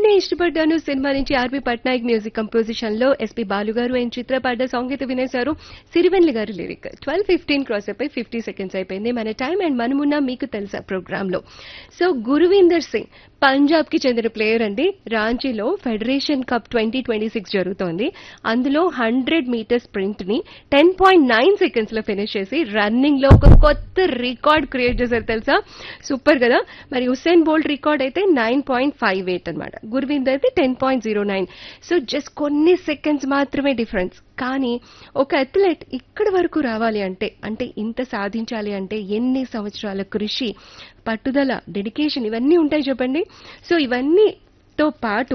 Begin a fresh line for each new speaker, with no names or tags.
నిన్నే ఇష్టపడ్డాను సినిమా నుంచి R P Patnaik music composition లో ఎస్పి బాలు గారు అండ్ చిత్ర పాడ్డ సాంగ్ అయితే వినేశారు Sirivennela garu lyric twelve fifteen cross అయిపోయి ఫిఫ్టీ సెకండ్స్ అయిపోయింది మన టైం అండ్ మనమున్న మీకు తెలుసా ప్రోగ్రామ్ లో సో గురువీందర్ సింగ్ పంజాబ్ కి చెందిన ప్లేయర్ అండి రాంచీలో federation cup twenty twenty six జరుగుతోంది అందులో హండ్రెడ్ మీటర్ స్ప్రింట్ ని టెన్ పాయింట్ నైన్ సెకండ్స్ లో ఫినిష్ చేసి రన్నింగ్ లో ఒక కొత్త రికార్డ్ క్రియేట్ చేశారు తెలుసా సూపర్ కదా మరి హుస్సేన్ బోల్ట్ రికార్డ్ అయితే నైన్ పాయింట్ ఫైవ్ ఎయిట్ అనమాట గుర్విందర్ అయితే ten point zero nine so just కొన్ని సెకండ్స్ మాత్రమే డిఫరెన్స్ కానీ ఒక అథ్లెట్ ఇక్కడి వరకు రావాలి అంటే అంటే ఇంత సాధించాలి అంటే ఎన్ని సంవత్సరాల కృషి పట్టుదల డెడికేషన్ ఇవన్నీ ఉంటాయి చెప్పండి సో ఇవన్నీతో పాటు